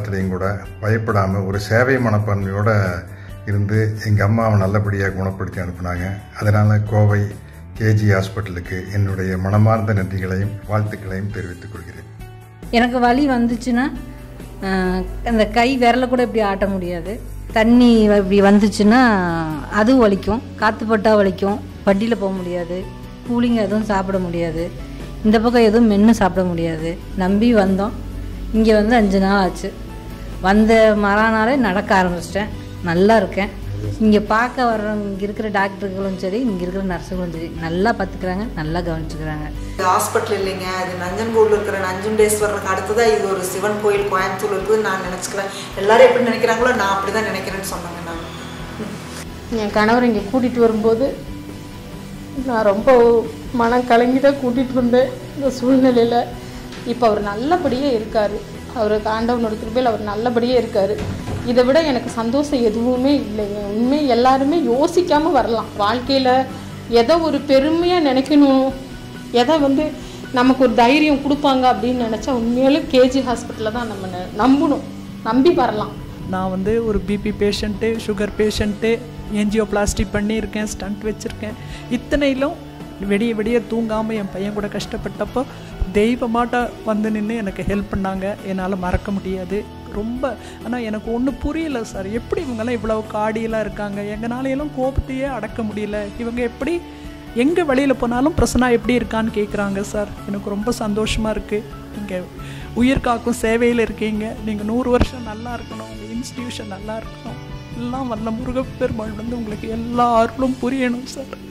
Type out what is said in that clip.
காலத்துலேயும் கூட பயப்படாமல் ஒரு சேவை மனப்பான்மையோட இருந்து எங்கள் அம்மாவை நல்லபடியாக குணப்படுத்தி அனுப்புனாங்க அதனால் கோவை கேஜி ஹாஸ்பிட்டலுக்கு என்னுடைய மனமார்ந்த நன்றிகளையும் வாழ்த்துக்களையும் தெரிவித்துக் கொள்கிறேன் எனக்கு வலி வந்துச்சுன்னா ஆஹ், அந்த கை விரல கூட இப்படி ஆட்ட முடியாது தண்ணி இப்படி வந்துச்சுன்னா அது வலிக்கும் காற்று பட்டா வலிக்கும் வண்டியில் போக முடியாது கூலிங் எதுவும் சாப்பிட முடியாது இந்த பக்கம் எதுவும் மென்று சாப்பிட முடியாது நம்பி வந்தோம் இங்கே வந்து அஞ்சு நாள் ஆச்சு வந்த மறானாலே நடக்க ஆரம்பிச்சிட்டேன் நல்லா இருக்கேன் இங்கே பார்க்க வர்றவங்க இங்கே இருக்கிற டாக்டர்களும் சரி இங்கே இருக்கிற நர்ஸுகளும் சரி நல்லா பார்த்துக்கிறாங்க நல்லா கவனிச்சுக்கிறாங்க இது ஹாஸ்பிட்டல் இல்லைங்க இது நஞ்சன்கூடில் இருக்கிற நஞ்சுண்டேஸ்வரருக்கு அடுத்ததாக இது ஒரு சிவன் கோயில் கோயம்புத்தூர் இருக்குதுன்னு நான் நினச்சிக்கிறேன் எல்லாரும் எப்படி நினைக்கிறாங்களோ நான் அப்படி தான் நினைக்கிறேன்னு சொன்னாங்க நான் என் கணவர் இங்கே கூட்டிகிட்டு வரும்போது நான் ரொம்ப மனம் கலங்கி தான் கூட்டிகிட்டு வந்தேன் இந்த சூழ்நிலையில் இப்போ அவர் நல்லபடியே இருக்கார் அவருக்கு ஆண்டவனோட கிருபையில் அவர் நல்லபடியே இருக்கார் இதை விட எனக்கு சந்தோஷம் எதுவுமே இல்லைங்க உண்மை எல்லாருமே யோசிக்காமல் வரலாம் வாழ்க்கையில் எதை ஒரு பெருமையாக நினைக்கணும் எதை வந்து நமக்கு ஒரு தைரியம் கொடுப்பாங்க அப்படின்னு நினச்சா உண்மையாலும் கேஜி ஹாஸ்பிட்டலில் தான் நம்ம ந- நம்பணும் நம்பி வரலாம் நான் வந்து ஒரு BP patient sugar patient angioplasty பண்ணியிருக்கேன் ஸ்டண்ட் வச்சுருக்கேன் இத்தனையிலும் விடிய விடிய தூங்காமல் என் பையன் கூட கஷ்டப்பட்டப்போ தெய்வமாட்ட வந்து நின்று எனக்கு ஹெல்ப் பண்ணாங்க என்னால் மறக்க முடியாது ரொம்ப ஆனால் எனக்கு ஒன்றும் புரியல சார் எப்படி இவங்கெல்லாம் இவ்வளோ காடியெல்லாம் இருக்காங்க எங்களாலையெல்லாம் கோபத்தையே அடக்க முடியல இவங்க எப்படி எங்கே வெளியில் போனாலும் பிரசனா எப்படி இருக்கான்னு கேட்குறாங்க சார் எனக்கு ரொம்ப சந்தோஷமாக இருக்குது நீங்கள் உயிர் காக்கும் சேவையில் இருக்கீங்க நீங்கள் நூறு வருஷம் நல்லா இருக்கணும் உங்கள் இன்ஸ்டிடியூஷன் நல்லா இருக்கணும் எல்லாம் வல்ல முருகப்பெருமாள் வந்து உங்களுக்கு எல்லா அருளும் புரியணும் சார்